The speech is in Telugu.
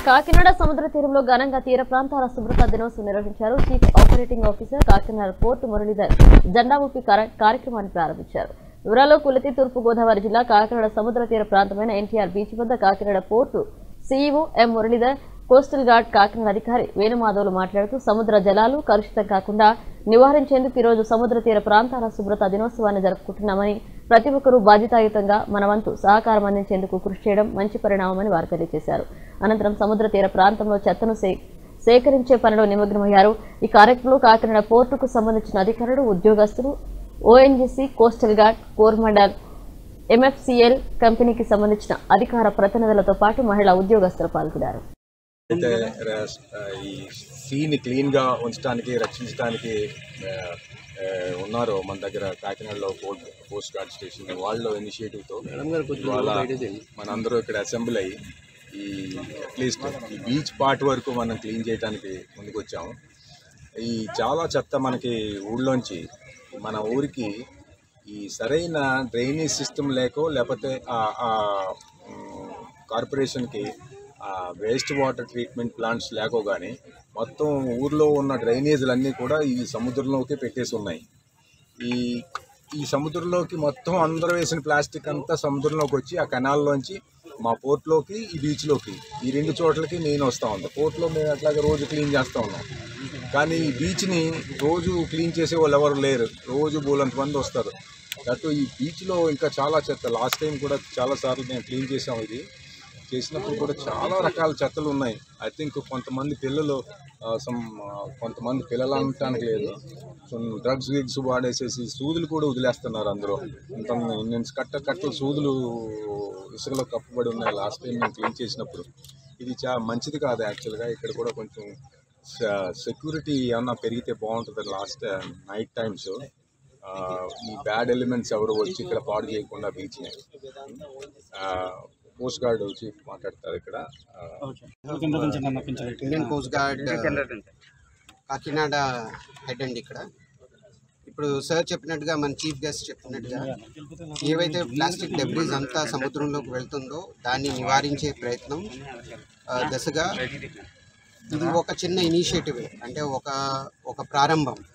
కాకినాడ సముద్ర తీరంలో ఘనంగా తీర ప్రాంతాల శుభ్రత దినోత్సవం నిర్వహించారు chief operating officer Kakinada port Muralidhar జెండా ఊపి కార- కార్యక్రమాన్ని ప్రారంభించారు వివరాల్లో కులతి తూర్పు గోదావరి జిల్లా కాకినాడ సముద్ర తీర ప్రాంతమైన ఎన్టీఆర్ బీచ్ వద్ద Kakinada port CEO M Muralidhar coastal guard Kakinada అధికారి వేణుమాధవులు మాట్లాడుతూ సముద్ర జలాలు కలుషితం కాకుండా నివారించేందుకు ఈరోజు సముద్ర తీర ప్రాంతాల శుభ్రత దినోత్సవాన్ని జరుపుకుంటున్నామని ప్రతి ఒక్కరూ బాధ్యతాయుతంగా మన వంతు సహకారం అందించేందుకు కృషి చేయడం మంచి పరిణామమని వారు తెలియజేశారు అనంతరం సముద్ర తీర ప్రాంతంలో చెత్తను సే సేకరించే పనిలో నిమగ్నమయ్యారు ఈ కార్యక్రమంలో కాకినాడ పోర్టుకు సంబంధించిన అధికారులు ఉద్యోగస్తులు ONGC coastal guard Coromandel MFCL కంపెనీకి సంబంధించిన అధికార ప్రతినిధులతో పాటు మహిళా ఉద్యోగస్తులు పాల్గొన్నారు అయితే ర- ఆ, ఈ సీని క్లీన్గా ఉంచడానికి రక్షించడానికి ఆ, ఆ, ఉన్నారు మన దగ్గర కాకినాడలో పోస్ట్ పోస్ట్ గార్డ్ స్టేషన్ వాళ్ళ ఇనిషియేటివ్తో ఇవాళ మనందరూ ఇక్కడ అసెంబ్లీ అయ్యి ఈ అట్లీస్ట్ ఈ బీచ్ పార్ట్ వరకు మనం క్లీన్ చేయడానికి ముందుకు వచ్చాము ఈ చాలా చెత్త మనకి ఊళ్ళోంచి మన ఊరికి ఈ సరైన డ్రైనేజ్ సిస్టమ్ లేకో లేకపోతే ఆ- ఆ మ్, కార్పొరేషన్కి ఆ వేస్ట్ వాటర్ ట్రీట్మెంట్ ప్లాంట్స్ లేకో కానీ మొత్తం ఊర్లో ఉన్న డ్రైనేజీలన్నీ కూడా ఈ సముద్రంలోకి పెట్టేసి ఉన్నాయి ఈ ఈ సముద్రంలోకి మొత్తం అందరూ వేసిన ప్లాస్టిక్ అంతా సముద్రంలోకి వచ్చి ఆ కెనాల్లోంచి మా పోర్ట్లోకి ఈ బీచ్లోకి ఈ రెండు చోట్లకి నేను వస్తూ ఉంది పోర్ట్లో మేము అట్లాగే రోజు క్లీన్ చేస్తూ ఉన్నాం కానీ ఈ బీచ్ని రోజు క్లీన్ చేసే వాళ్ళు ఎవరు లేరు రోజు బోలంత మంది వస్తారు అటు ఈ బీచ్లో ఇంకా చాలా చెత్త లాస్ట్ టైం కూడా చాలా సార్లు మేము క్లీన్ చేసాం ఇది చేసినప్పుడు కూడా చాలా రకాల చెత్తలు ఉన్నాయి ఐ థింక్ కొంతమంది పిల్లలు సమ్ కొంతమంది పిల్లలు అనటానికి లేదు some డ్రగ్స్ గిగ్స్ వాడేసేసి సూదులు కూడా వదిలేస్తున్నారు అందరూ ఇంత నేను కట్ట కట్ట సూదులు ఇసుకలో కప్పబడి ఉన్నాయి లాస్ట్ టైం మేము క్లీన్ చేసినప్పుడు ఇది చాలా మంచిది కాదు యాక్చువల్గా ఇక్కడ కూడా కొంచెం సెక్యూరిటీ ఏమన్నా పెరిగితే బాగుంటుంది లాస్ట్ నైట్ టైమ్స్ ఈ బ్యాడ్ ఎలిమెంట్స్ ఎవరు వచ్చి ఇక్కడ పాడు చేయకుండా బీచ్ని పోస్ట్ గార్డ్ చీఫ్ మాట్లాడతారు ఇక్కడ ఆ, Indian coast guard Kakinada head అండి ఇక్కడ ఇప్పుడు సార్ చెప్పినట్టుగా మన చీఫ్ గెస్ట్ చెప్పినట్టుగా ఏవైతే ప్లాస్టిక్ డెబ్రీస్ అంతా సముద్రంలోకి వెళ్తుందో దాన్ని నివారించే ప్రయత్నం ఆ, దశగా ఇది ఒక చిన్న ఇనిషియేటివ్ అంటే ఒక ఒక ప్రారంభం